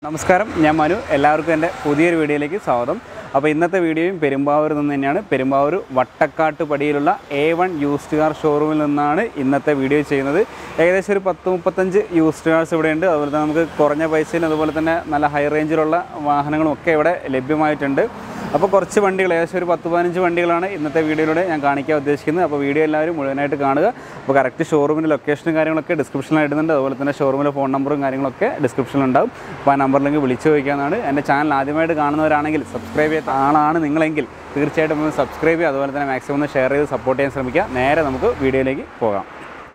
നമസ്കാരം ഞാൻ മനു എല്ലാവർക്കും എൻ്റെ പുതിയൊരു വീഡിയോയിലേക്ക് സ്വാഗതം അപ്പോൾ ഇന്നത്തെ വീഡിയോയും പെരുമ്പാവൂരിൽ നിന്ന് തന്നെയാണ് പെരുമ്പാവൂർ വട്ടക്കാട്ട് പടിയിലുള്ള എ വൺ യൂസ്ഡ് കാർ ഷോറൂമിൽ നിന്നാണ് ഇന്നത്തെ വീഡിയോ ചെയ്യുന്നത് ഏകദേശം ഒരു പത്ത് മുപ്പത്തഞ്ച് യൂസ്ഡ് കാർസ് ഇവിടെ ഉണ്ട് അതുപോലെ തന്നെ നമുക്ക് കുറഞ്ഞ പൈസയിൽ അതുപോലെ തന്നെ നല്ല ഹൈ റേഞ്ചിലുള്ള വാഹനങ്ങളും ഒക്കെ ഇവിടെ ലഭ്യമായിട്ടുണ്ട് അപ്പോൾ കുറച്ച് വണ്ടികൾ ഏകദേശം ഒരു പത്ത് പതിനഞ്ച് വണ്ടികളാണ് ഇന്നത്തെ വീഡിയോയിലൂടെ ഞാൻ കാണിക്കാൻ ഉദ്ദേശിക്കുന്നത് അപ്പോൾ വീഡിയോ എല്ലാവരും മുഴുവനായിട്ട് കാണുക അപ്പോൾ കറക്റ്റ് ഷോറൂമിൻ്റെ ലൊക്കേഷനും കാര്യങ്ങളൊക്കെ ഡിസ്ക്രിപ്ഷനിൽ ഇടുന്നുണ്ട് അതുപോലെ തന്നെ ഷോറൂമിലെ ഫോൺ നമ്പറും കാര്യങ്ങളൊക്കെ ഡിസ്ക്രിപ്ഷനിൽ ഉണ്ടാവും അപ്പോൾ ആ നമ്പറിലേക്ക് വിളിച്ചു ചോദിക്കാവുന്നതാണ് എൻ്റെ ചാനൽ ആദ്യമായിട്ട് കാണുന്നവരാണെങ്കിൽ സബ്സ്ക്രൈബ് ചെയ്യാത്ത ആളാണ് നിങ്ങളെങ്കിൽ തീർച്ചയായിട്ടും ഒന്ന് സബ്സ്ക്രൈബ് ചെയ്യുക അതുപോലെ തന്നെ മാക്സിമം ഒന്ന് ഷെയർ ചെയ്ത് സപ്പോർട്ട് ചെയ്യാൻ ശ്രമിക്കുക നേരെ നമുക്ക് വീഡിയോയിലേക്ക് പോകാം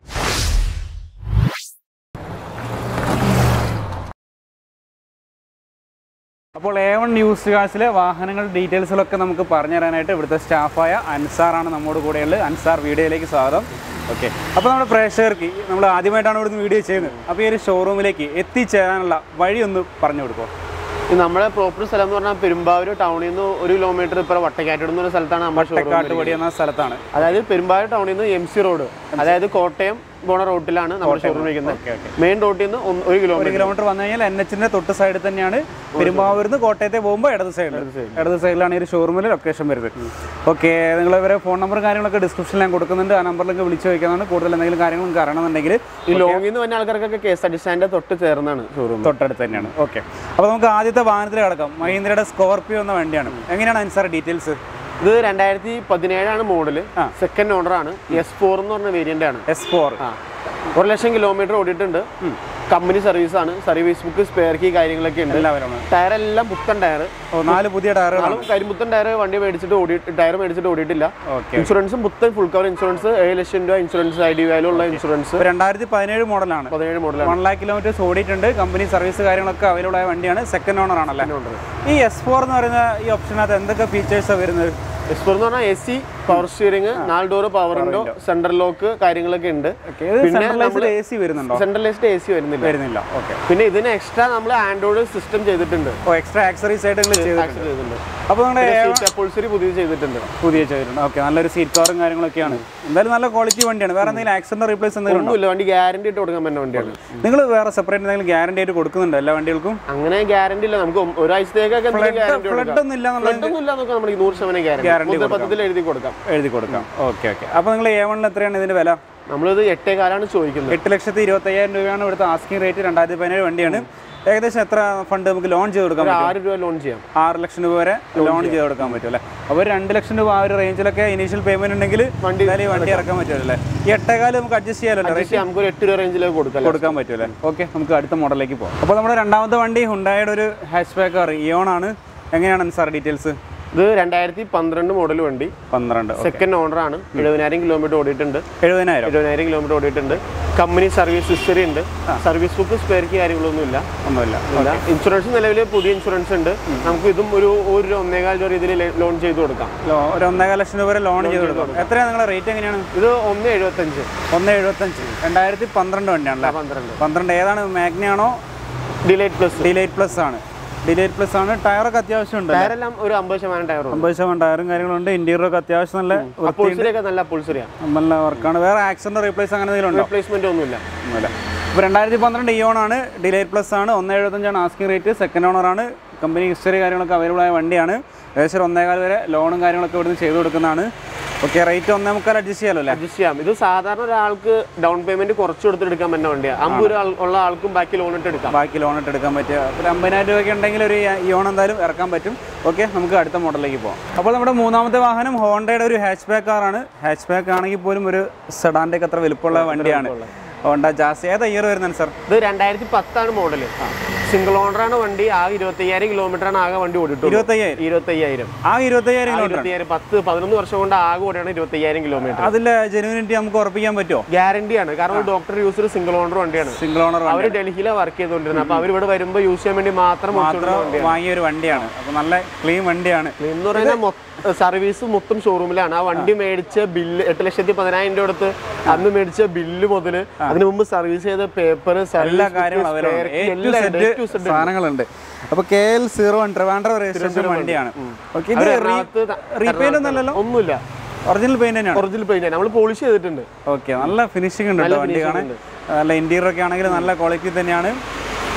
അപ്പോൾ എ വൺ ന്യൂസ് കാസിലെ വാഹനങ്ങളുടെ ഡീറ്റെയിൽസുകളൊക്കെ നമുക്ക് പറഞ്ഞു തരാനായിട്ട് ഇവിടുത്തെ സ്റ്റാഫായ അൻസാറാണ് നമ്മോട് കൂടെയുള്ളത് അൻസാർ വീഡിയോയിലേക്ക് സ്വാഗതം ഓക്കെ അപ്പോൾ നമ്മുടെ പ്രേക്ഷകർക്ക് നമ്മൾ ആദ്യമായിട്ടാണ് ഇവിടുന്ന് വീഡിയോ ചെയ്യുന്നത് അപ്പോൾ ഈ ഒരു ഷോറൂമിലേക്ക് എത്തിച്ചേരാനുള്ള വഴി ഒന്ന് പറഞ്ഞു കൊടുക്കുമോ ഇത് നമ്മുടെ പ്രോപ്പർ സ്ഥലം എന്ന് പറഞ്ഞാൽ പെരുമ്പാവൂർ ടൗണിൽ നിന്ന് ഒരു കിലോമീറ്റർ ഇപ്പുറം വട്ടക്കാട്ടൂർ എന്നൊരു സ്ഥലത്താണ് നമ്മുടെ ഷോറൂം കാട്ടുപടി എന്ന സ്ഥലത്താണ് അതായത് പെരുമ്പാവൂർ ടൗണിൽ നിന്ന് എം സി റോഡ് അതായത് കോട്ടയം പോണ റോട്ടിലാണ് നമ്മുടെ ഷോറൂം ഇരിക്കുന്നത് ഓക്കെ ഓക്കെ മെയിൻ റോട്ടിൽ നിന്ന് ഒന്ന് ഒരു ഒരു കിലോമീറ്റർ കിലോമീറ്റർ വന്നു കഴിഞ്ഞാൽ എൻ എച്ചിന്റെ തൊട്ട് സൈഡിൽ തന്നെയാണ് പെരുമ്പാവൂരിൽ നിന്ന് കോട്ടയത്തെ പോകുമ്പോൾ ഇടത് സൈഡിൽ ഇടത് സൈഡിലാണ് ഈ ഒരു ഷോറൂമിൽ ലൊക്കേഷൻ വരുന്നത് ഓക്കെ നിങ്ങൾ ഇവരെ ഫോൺ നമ്പറും കാര്യങ്ങളൊക്കെ ഡിസ്ക്രിപ്ഷനിൽ ഞാൻ കൊടുക്കുന്നുണ്ട് ആ നമ്പറിലേക്ക് വിളിച്ച് ചോദിക്കാനാണ് കൂടുതൽ എന്തെങ്കിലും കാര്യങ്ങൾ നിങ്ങൾക്ക് അറിയണമെന്നുണ്ടെങ്കിൽ ഈ ലോങ്ങിൽ നിന്ന് വന്ന ആൾക്കാർക്കൊക്കെ കെ എസ് ആർ ടി സ്റ്റാൻഡിന്റെ തൊട്ട് ചേർന്നാണ് ഷോറൂം തൊട്ടടുത്ത് തന്നെയാണ് ഓക്കെ അപ്പോൾ നമുക്ക് ആദ്യത്തെ വാഹനത്തിൽ കിടക്കാം മഹീന്ദ്രയുടെ സ്കോർപിയോ എന്ന വണ്ടിയാണ് എങ്ങനെയാണ് അൻസാർ ഡീറ്റെയിൽസ് ഇത് രണ്ടായിരത്തി പതിനേഴാണ് മോഡല് സെക്കൻഡ് ഓണർ ആണ് എസ് ഫോർ എന്ന് പറഞ്ഞ വേരിയന്റ് ആണ് എസ് ഫോർ ആ ഒരു ലക്ഷം കിലോമീറ്റർ ഓടിയിട്ടുണ്ട് കമ്പനി സർവീസ് ആണ് സർവീസ് ബുക്ക് സ്പെയർ കീ കാര്യങ്ങളൊക്കെ ഉണ്ട് എല്ലാവരും ടയർ എല്ലാം പുത്തൻ ടയർ ഓ നാല് പുതിയ ടയറുകളാണ് ആളും കരിമ്പുത്തൻ ടയർ വണ്ടി മേടിച്ചിട്ട് ഓടി ടയർ മേടിച്ചിട്ട് ഓടിയിട്ടില്ല ഓക്കെ ഇൻഷുറൻസും പുത്തൻ ഫുൾ കവർ ഇൻഷുറൻസ് ഏഴ് ലക്ഷം രൂപ ഇൻഷുറൻസ് ഐ ഡി വാല്യുള്ള ഇൻഷുറൻസ് ഇപ്പോൾ രണ്ടായിരത്തി പതിനേഴ് മോഡലാണ് പതിനേഴ് മോഡലാണ് വൺ ലാക്ക് കിലോമീറ്റേഴ്സ് ഓടിയിട്ടുണ്ട് കമ്പനി സർവീസ് കാര്യങ്ങളൊക്കെ അവൈലബിൾ ആയ വണ്ടിയാണ് സെക്കൻഡ് ഓണർ ആണല്ലേ ഈ എസ് ഫോർ എന്ന് പറയുന്ന ഈ ഓപ്ഷനകത്ത് എന്തൊക്കെ ഫീച്ചേഴ്സാണ് വരുന്നത് എസ് ഫോർ എന്ന് പറഞ്ഞാൽ എ സി പവർ സ്റ്റിയറിംഗ് നാല് door power window central lock കാര്യങ്ങളൊക്കെ ഉണ്ട് ഓക്കെ ഇത് സെൻട്രലൈസ്ഡ് എ സി വരുന്നുണ്ടോ സെൻട്രലൈസ്ഡ് എ സി വരുന്നില്ല വരുന്നില്ല ഓക്കെ പിന്നെ ഇതിന് എക്സ്ട്രാ നമ്മൾ ആൻഡ്രോയിഡ് സിസ്റ്റം ചെയ്തിട്ടുണ്ട് ഓ എക്സ്ട്രാ ആക്സറീസ് ആയിട്ട് നിങ്ങൾ ചെയ്തിട്ടുണ്ട് ചെയ്തിട്ടുണ്ട് അപ്പോൾ നിങ്ങളുടെ സീറ്റ് അപ്പോൾസറി പുതിയത് ചെയ്തിട്ടുണ്ട് പുതിയ ചെയ്തിട്ടുണ്ട് ഓക്കെ നല്ലൊരു സീറ്റ് കവറും കാര്യങ്ങളൊക്കെയാണ് എന്തായാലും നല്ല ക്വാളിറ്റി വണ്ടിയാണ് വേറെ എന്തെങ്കിലും ആക്സിഡന്റ് റീപ്ലേസ് എന്തെങ്കിലും ഉണ്ടോ ഒന്നുമില്ല വണ്ടി ഗ്യാരണ്ടി ഇട്ട് കൊടുക്കാൻ പറ്റുന്ന വണ്ടിയാണ് നിങ്ങൾ വേറെ സെപ്പറേറ്റ് എന്തെങ്കിലും ഗ്യാരണ്ടി ആയിട്ട് കൊടുക്കുന്നുണ്ടോ എല്ലാ വണ്ടികൾക്കും അങ്ങനെ ഗ്യാരണ്ടി ഇല്ല നമുക്ക് ഒരാഴ്ചത്തേക്കൊക്കെ ഗ്യാരണ്ടി ഫ്ലഡ് ഒന്നും ഇല്ല എന്നുള്ളത് ഫ്ലഡ് ഒന്നും ഇല്ല എന്നൊക്കെ നമ്മൾ നൂറ് ശതമാനം Guarantee ഗ്യാരണ്ടി പദ്ധതിയിൽ എഴുതി കൊടുക്കാം എഴുതി കൊടുക്കാം ഓക്കെ ഓക്കെ അപ്പോൾ നിങ്ങൾ എ വണ്ണിൽ എത്രയാണ് ഇതിന്റെ വില നമ്മളിത് എട്ടേ കാലാണ് ചോദിക്കുന്നത് എട്ട് ലക്ഷത്തി ഇരുപത്തയ്യായിരം രൂപയാണ് ഇവിടുത്തെ ആസ്കിംഗ് റേറ്റ് രണ്ടായിരത്തി പതിനേഴ് വണ്ടിയാണ് ഏകദേശം എത്ര ഫണ്ട് നമുക്ക് ലോൺ ചെയ്ത് കൊടുക്കാൻ ഒരു പറ്റും ആറ് രൂപ ലോൺ ചെയ്യാം ആറ് ലക്ഷം രൂപ വരെ ലോൺ ചെയ്ത് കൊടുക്കാൻ പറ്റും അല്ലേ അപ്പോൾ ഒരു രണ്ട് ലക്ഷം രൂപ ആ ഒരു റേഞ്ചിലൊക്കെ ഇനീഷ്യൽ പേയ്മെന്റ് ഉണ്ടെങ്കിൽ വണ്ടി എന്തായാലും ഈ വണ്ടി ഇറക്കാൻ പറ്റുമല്ലേ ഈ എട്ടേകാല് നമുക്ക് അഡ്ജസ്റ്റ് ചെയ്യാമല്ലോ പക്ഷേ നമുക്ക് ഒരു എട്ട് രൂപ റേഞ്ചിലേക്ക് കൊടുക്കാം കൊടുക്കാൻ പറ്റുമല്ലേ ഓക്കെ നമുക്ക് അടുത്ത മോഡലിലേക്ക് പോകാം അപ്പോൾ നമ്മുടെ രണ്ടാമത്തെ വണ്ടി ഹുണ്ടായുടെ ഒരു ഹാച്ച് ബാക്ക് കാർ ഇയോൺ ആണ് എങ്ങനെയാണ് സാർ ഡീറ്റെയിൽസ് ഇത് രണ്ടായിരത്തി പന്ത്രണ്ട് മോഡൽ വണ്ടി പന്ത്രണ്ട് സെക്കൻഡ് ഓണർ ആണ് എഴുപതിനായിരം കിലോമീറ്റർ ഓടിയിട്ടുണ്ട് എഴുപതിനായിരം എഴുപതിനായിരം കിലോമീറ്റർ ഓടിയിട്ടുണ്ട് കമ്പനി സർവീസ് ഹിസ്റ്ററി ഉണ്ട് സർവീസ് ബുക്ക് സ്പെയർക്ക് കാര്യങ്ങളൊന്നും ഇല്ല ഒന്നുമില്ല ഇല്ല ഇൻഷുറൻസ് നിലവിൽ പുതിയ ഇൻഷുറൻസ് ഉണ്ട് നമുക്ക് ഇതും ഒരു ഒരു രൂപ ഒന്നേകാൽ രൂപ രീതിയിൽ ലോൺ ചെയ്ത് കൊടുക്കാം ലോ- ഒരു ഒന്നേകാൽ ലക്ഷം രൂപ വരെ ലോൺ ചെയ്ത് കൊടുക്കാം എത്രയാണ് നിങ്ങളുടെ റേറ്റ് എങ്ങനെയാണ് ഇത് ഒന്ന് എഴുപത്തഞ്ച് ഒന്ന് എഴുപത്തഞ്ച് രണ്ടായിരത്തി പന്ത്രണ്ട് വണ്ടിയാണല്ലേ പന്ത്രണ്ട് പന്ത്രണ്ട് ഏതാണ് മാഗ്നയാണോ ഡിലൈറ്റ് പ്ലസ് ഡിലൈറ്റ് പ്ലസ് ആണ് ഡിലൈറ്റ് പ്ലസ് ആണ് ടയറൊക്കെ അത്യാവശ്യം ഉണ്ട് ടയറെല്ലാം ഒരു അമ്പത് ശതമാനം ടയറും അമ്പത് ശതമാനം ടയറും കാര്യങ്ങളുണ്ട് ഇന്റീരിയറൊക്കെ അത്യാവശ്യം നല്ല അപ്പോൾസറി ഒക്കെ നല്ല അപ്പോൾസറിയാണ് നല്ല വർക്കാണ് വേറെ ആക്സിഡന്റ് റീപ്ലേസ് അങ്ങനെ എന്തെങ്കിലും ഉണ്ടോ റീപ്ലേസ്മെന്റ് ഒന്നുമില്ല ഒന്നുമില്ല ഇപ്പോൾ രണ്ടായിരത്തി പന്ത്രണ്ട് ഇയോൺ ആണ് ഡിലൈറ്റ് പ്ലസ് ആണ് ഒന്ന് എഴുപത്തഞ്ചാണ് ആസ്കിംഗ് റേറ്റ് സെക്കൻഡ് ഓണർ ആണ് കമ്പനി ഹിസ്റ്ററി കാര്യങ്ങളൊക്കെ അവൈലബിൾ ആയ വണ്ടിയാണ് ഏകദേശം ഒരു ഒന്നേകാൽ വരെ ലോണും കാര്യങ്ങളൊക്കെ ഇവിടുന്ന് ചെയ്ത് കൊടുക്കുന്നതാണ് ഓക്കെ റേറ്റ് ഒന്നേ മുക്കാൽ അഡ്ജസ്റ്റ് ചെയ്യാമല്ലോ അല്ലേ അഡ്ജസ്റ്റ് ചെയ്യാം ഇത് സാധാരണ ഒരാൾക്ക് ഡൗൺ പേയ്മെന്റ് കുറച്ച് കൊടുത്ത് എടുക്കാൻ പറ്റുന്ന വണ്ടിയാണ് അമ്പത് രൂപ ആൾ- ഉള്ള ആൾക്കും ബാക്കി ലോൺ ഇട്ട് എടുക്കാം ബാക്കി ലോൺ ഇട്ട് എടുക്കാൻ പറ്റുക ഒരു അമ്പതിനായിരം രൂപയ്ക്ക് ഉണ്ടെങ്കിൽ ഒരു ഇയോൺ എന്തായാലും ഇറക്കാൻ പറ്റും ഓക്കെ നമുക്ക് അടുത്ത മോഡലിലേക്ക് പോകാം അപ്പോൾ നമ്മുടെ മൂന്നാമത്തെ വാഹനം ഹോണ്ടയുടെ ഒരു ഹാച്ച് ബാക്ക് കാറാണ് ഹാച്ച് ബാക്ക് ആണെങ്കിൽ പോലും ഒരു സെഡാൻ്റെ ഒക്കെ അത്ര വലുപ്പമുള്ള വണ്ടിയാണ് ഹോണ്ട ജാസ് ഏതാ ഇയർ വരുന്നത് സർ ഇത് രണ്ടായിരത്തി പത്താണ് മോഡല് സിംഗിൾ ഓണറാണ് വണ്ടി ആകെ ഇരുപത്തയ്യായിരം കിലോമീറ്റർ ആണ് ആകെ വണ്ടി ഓടിയിട്ടുള്ളൂ ഇരുപത്തയ്യായിരം ഇരുപത്തയ്യായിരം ആ ഇരുപത്തയ്യായിരം കിലോമീറ്റർ ഇരുപത്തയ്യായിരം പത്ത് പതിനൊന്ന് വർഷം കൊണ്ട് ആകെ ഓടിയാണ് ഇരുപത്തയ്യായിരം കിലോമീറ്റർ അതിലെ ജെനുവിനിറ്റി നമുക്ക് ഉറപ്പിക്കാൻ പറ്റുമോ ഗ്യാരണ്ടിയാണ് കാരണം ഒരു ഡോക്ടർ യൂസർ സിംഗിൾ ഓണർ വണ്ടിയാണ് സിംഗിൾ ഓണർ അവർ ഡൽഹിയിലാണ് വർക്ക് ചെയ്തുകൊണ്ടിരുന്നത് അപ്പൊ അവർ ഇവിടെ വരുമ്പോൾ യൂസ് ചെയ്യാൻ വേണ്ടി മാത്രം മാത്രം വാങ്ങിയ ഒരു വണ്ടിയാണ് അപ്പോൾ നല്ല ക്ലീൻ വണ്ടിയാണ് എന്ന് പറയുന്നത് സർവീസ് മൊത്തം ഷോറൂമിലാണ് ആ വണ്ടി മേടിച്ച ബില്ല് എട്ട് ലക്ഷത്തി പതിനായിരം രൂപ കൊടുത്ത് അന്ന് മേടിച്ച ബില്ല് മുതല് അതിനു മുമ്പ് സർവീസ് ചെയ്ത പേപ്പർ എല്ലാ കാര്യങ്ങളും അവരാണ് എ ടു സെറ്റ് സാധനങ്ങളുണ്ട് അപ്പോൾ K L zero one Trivandrum registration വണ്ടിയാണ് ഓക്കെ ഇത് റീപെയിന്റ് ഒന്നല്ലല്ലോ ഒന്നുമില്ല ഒറിജിനൽ പെയിന്റ് തന്നെയാണ് ഒറിജിനൽ പെയിന്റ് നമ്മൾ പോളിഷ് ചെയ്തിട്ടുണ്ട് ഓക്കെ നല്ല ഫിനിഷിംഗ് ഉണ്ട് കേട്ടോ വണ്ടി കാണാൻ നല്ല ഇന്റീരിയർ ഒക്കെ ആണെങ്കിൽ നല്ല ക്വാളിറ്റി തന്നെയാണ്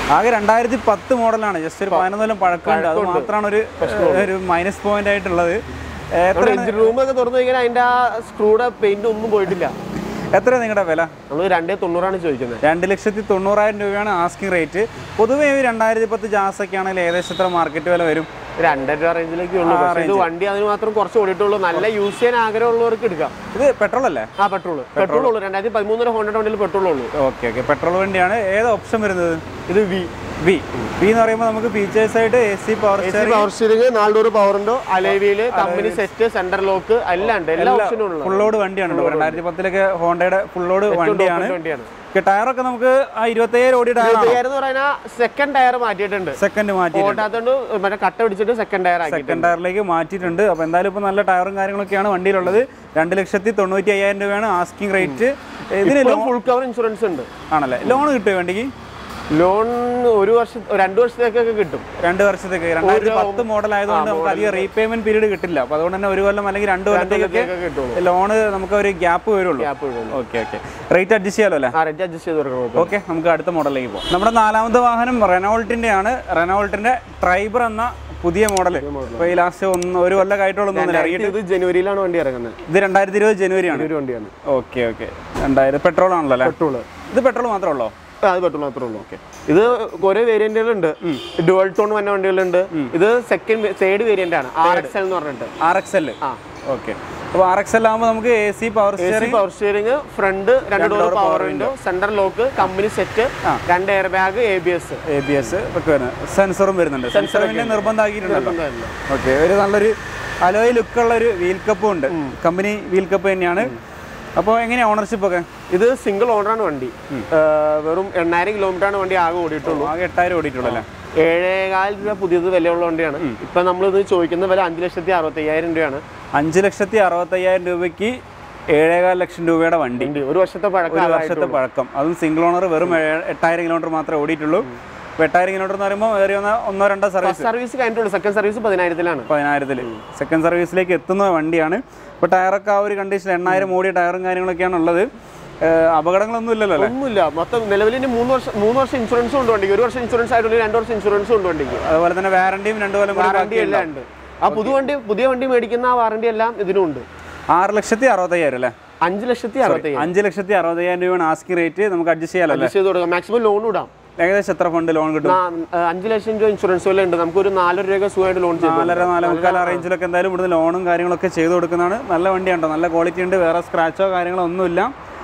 ആകെ രണ്ടായിരത്തി പത്ത് മോഡലാണ് ജസ്റ്റ് ഒരു പതിനൊന്ന് കൊല്ലം പഴക്കമുണ്ട് അത് മാത്രമാണ് ഒരു ഒരു മൈനസ് പോയിന്റ് ആയിട്ടുള്ളത് എത്ര എഞ്ചിൻ റൂം ഒക്കെ തുറന്നു കഴിഞ്ഞാൽ അതിന്റെ ആ സ്ക്രൂടെ പെയിന്റ് ഒന്നും പോയിട്ടില്ല എത്ര നിങ്ങളുടെ വില നമ്മൾ രണ്ടേ തൊണ്ണൂറാണ് ചോദിക്കുന്നത് രണ്ട് ലക്ഷത്തി തൊണ്ണൂറായിരം രൂപയാണ് ആസ്കിംഗ് റേറ്റ് പൊതുവേ ഈ രണ്ടായിരത്തി പത്ത് ജാസൊക്കെ ആണെങ്കിൽ ഏകദേശം എത്ര മാർക്കറ്റ് വില വരും രണ്ടര രൂപ റേഞ്ചിലേക്ക് ഉള്ളൂ പക്ഷേ ഇത് വണ്ടി അതിന് മാത്രം കുറച്ച് ഓടിയിട്ടുള്ളൂ നല്ല യൂസ് ചെയ്യാൻ ആഗ്രഹമുള്ളവർക്ക് എടുക്കാം ഇത് പെട്രോൾ അല്ലേ ആ പെട്രോൾ പെട്രോൾ ഉള്ളൂ രണ്ടായിരത്തി പതിമൂന്നര ഹോണ്ട വണ്ടിയിൽ പെട്രോൾ ഉള്ളൂ ഓക്കെ ഓക്കെ പെട്രോൾ വണ്ടിയാണ് ഏത് ഓപ്ഷൻ വരുന്നത് ഇത് വി വി വി എന്ന് പറയുമ്പോൾ നമുക്ക് ഫീച്ചേഴ്സ് ആയിട്ട് A C power power steering നാലുഡോർ പവർ ഉണ്ടോ അലൈവിയില് കമ്പനി സെറ്റ് സെന്റർ ലോക്ക് എല്ലാം ഉണ്ട് എല്ലാ ഓപ്ഷനും ഉള്ള ഫുൾ ലോഡ് വണ്ടിയാണ് കേട്ടോ രണ്ടായിരത്തി പത്തിലൊക്കെ ഹോണ്ടയുടെ ഫുൾ ലോഡ് വണ്ടിയാണ് വണ്ടിയാണ് ടയറൊക്കെ നമുക്ക് ആ ഇരുപത്തേഴ് ഓടി ടയർ ടയർ എന്ന് പറഞ്ഞാൽ സെക്കൻഡ് ടയർ മാറ്റിയിട്ടുണ്ട് സെക്കൻഡ് മാറ്റി ഓട്ടാത്തോണ്ട് മറ്റേ കട്ട പിടിച്ചിട്ട് സെക്കൻഡ് ടയർ ആക്കി സെക്കൻഡ് ടയറിലേക്ക് മാറ്റിയിട്ടുണ്ട് അപ്പോൾ എന്തായാലും ഇപ്പോൾ നല്ല ടയറും കാര്യങ്ങളൊക്കെയാണ് വണ്ടിയിലുള്ളത് രണ്ട് ലക്ഷത്തി തൊണ്ണൂറ്റി അയ്യായിരം രൂപയാണ് ആസ്കിംഗ് റേറ്റ് ഇതിന് ലോ- ഫുൾ കവർ ഇൻഷുറൻസ് ഉണ്ട് ആണല്ലേ ലോൺ കിട്ടുമോ വണ്ടിക്ക് ലോൺ ഒരു വർഷം രണ്ടു വർഷത്തേക്കൊക്കെ കിട്ടും രണ്ട് വർഷത്തേക്ക് രണ്ടായിരത്തി പത്ത് മോഡൽ ആയതുകൊണ്ട് നമുക്ക് അധികം റീപേയ്മെന്റ് പീരീഡ് കിട്ടില്ല അപ്പോൾ അതുകൊണ്ട് തന്നെ ഒരു കൊല്ലം അല്ലെങ്കിൽ രണ്ട് കൊല്ലത്തേക്കൊക്കെ ഇതൊക്കെ കിട്ടുള്ളൂ ലോണ് നമുക്ക് ഒരു ഗ്യാപ്പ് വരുള്ളൂ ഗ്യാപ്പ് വീഴുള്ളൂ ഓക്കെ ഓക്കെ റേറ്റ് അഡ്ജസ്റ്റ് ചെയ്യാലോ അല്ലേ ആ റേറ്റ് അഡ്ജസ്റ്റ് ചെയ്ത് കൊടുക്കണം ഓക്കെ നമുക്ക് അടുത്ത മോഡലിലേക്ക് പോകാം നമ്മുടെ നാലാമത്തെ വാഹനം റെനോൾട്ടിന്റെ ആണ് റെനോൾട്ടിന്റെ ട്രൈബർ എന്ന പുതിയ മോഡൽ ഇപ്പോൾ ഈ ലാസ്റ്റ് ഒന്ന് ഒരു കൊല്ലമായിട്ടുള്ളൂ ഇറങ്ങിയിട്ട് ഇത് ജനുവരിയിലാണ് വണ്ടി ഇറങ്ങുന്നത് ഇത് രണ്ടായിരത്തി ഇരുപത് ജനുവരി ആണ് ഒരു വണ്ടിയാണ് ഓക്കെ ഓക്കെ രണ്ടായിരം പെട്രോൾ ആണല്ലോ അല്ലേ പെട്രോള് ഇത് പെട്രോൾ മാത്രമേ ഉള്ളൂ ആ, അത് പെട്രോൾ മാത്രമേ ഉള്ളൂ ഇത് കുറെ വേരിയന്റുകളുണ്ട് ഡുവൽ ടോൺ വന്ന വണ്ടികളുണ്ട് ഇത് സെക്കൻഡ് സൈഡ് വേരിയന്റ് ആണ് ആർ എക്സ് എൽ എന്ന് പറഞ്ഞിട്ട് ആർ എക്സ് എൽ ആ ഓക്കെ അപ്പോൾ ആർ എക്സ് എൽ ആകുമ്പോൾ നമുക്ക് A C power A C power steering front രണ്ട് door power window centre lock company set രണ്ട് air bag A B S A B S ഒക്കെ വരുന്നത് സെൻസറും വരുന്നുണ്ട് സെൻസർ പിന്നെ നിർബന്ധമാക്കിയിട്ടുണ്ടല്ലോ ഓക്കെ ഒരു നല്ലൊരു അലോയ് ലുക്കുള്ള ഒരു വീൽ കപ്പും ഉണ്ട് കമ്പനി വീൽ കപ്പ് തന്നെയാണ് അപ്പോൾ എങ്ങനെയാണ് ഓണർഷിപ്പ് ഒക്കെ ഇത് സിംഗിൾ ഓണറാണ് വണ്ടി ഏ, വെറും എണ്ണായിരം കിലോമീറ്റർ ആണ് വണ്ടി ആകെ ഓടിയിട്ടുള്ളൂ ആകെ എട്ടായിരം ഓടിയിട്ടുള്ളൂ അല്ലേ ഏഴേകാൽ രൂപ പുതിയത് വിലയുള്ള വണ്ടിയാണ് ഇപ്പൊ നമ്മളിത് ചോദിക്കുന്ന വില അഞ്ച് ലക്ഷത്തി അറുപത്തി അയ്യായിരം രൂപയാണ് അഞ്ച് ലക്ഷത്തി അറുപത്തയ്യായിരം രൂപയ്ക്ക് ഏഴേകാൽ ലക്ഷം രൂപയുടെ വണ്ടി വണ്ടി ഒരു വർഷത്തെ ഒരു പഴക്കം വർഷത്തെ പഴക്കം അതും സിംഗിൾ ഓണർ വെറും ഏഴ്- എട്ടായിരം കിലോമീറ്റർ മാത്രമേ ഓടിയിട്ടുള്ളൂ അപ്പോൾ എട്ടായിരം കിലോമീറ്റർ എന്ന് പറയുമ്പോൾ ഏറി വന്ന ഒന്നോ രണ്ടോ സർവീസ് സർവീസ് കഴിഞ്ഞിട്ടുള്ളൂ സെക്കൻഡ് സർവീസ് പതിനായിരത്തിലാണ് പതിനായിരത്തിൽ സെക്കൻഡ് സർവീസിലേക്ക് എത്തുന്ന വണ്ടിയാണ് ഇപ്പോൾ ടയറൊക്കെ ആ ഒരു കണ്ടീഷൻ എണ്ണായിരം ഓടിയ ടയറും കാര്യങ്ങളൊക്കെയാണ് ഉള്ളത് ഏഹ് അപകടങ്ങളൊന്നും ഇല്ലല്ലോ അല്ലേ ഒന്നുമില്ല മൊത്തം നിലവിൽ ഇനി മൂന്ന് വർഷം മൂന്ന് വർഷം ഇൻഷുറൻസും ഉണ്ട് വണ്ടിക്ക് ഒരു വർഷം ഇൻഷുറൻസ് ആയിട്ടുണ്ടെങ്കിൽ രണ്ട് വർഷം ഇൻഷുറൻസും ഉണ്ട് വണ്ടിക്ക് അതുപോലെ തന്നെ വാറണ്ടിയും രണ്ടു കൊല്ലം കൂടി വാറണ്ടി എല്ലാം ഉണ്ട് ആ പുതു വണ്ടി പുതിയ വണ്ടി മേടിക്കുന്ന ആ വാറണ്ടി എല്ലാം ഇതിനും ഉണ്ട് ആറ് ലക്ഷത്തി അറുപത്തയ്യായിരം അല്ലേ അഞ്ച് ലക്ഷത്തി അറുപത്തി അഞ്ച് ലക്ഷത്തി അറുപത്തയ്യായിരം രൂപയാണ് ആസ്കിംഗ് റേറ്റ് നമുക്ക് അഡ്ജസ്റ്റ് ചെയ്യാമല്ലോ അല്ലേ ചെയ്ത് കൊടുക്കാം മാക്സിമം ലോൺ ഇടാം ഏകദേശം എത്ര ഫണ്ട് ലോൺ കിട്ടും നാ- ആ, അഞ്ച് ലക്ഷം രൂപ ഇൻഷുറൻസ് വല്ല ഉണ്ട് നമുക്ക് ഒരു നാലര രൂപ സുഖമായിട്ട് ലോൺ ചെയ്തു നാലര നാല് മുക്കാൽ റേഞ്ചിലൊക്കെ എന്തായാലും ഇവിടുന്ന് ലോണും കാര്യങ്ങളൊക്കെ ചെയ്ത് കൊടുക്കുന്നതാണ് നല്ല വണ്ടിയാണ് നല്ല ക്വാളിറ്റി ഉണ്ട് വേറെ സ്ക്രാച്ചോ കാര്യങ്ങളോ ഒന്നുമില്ല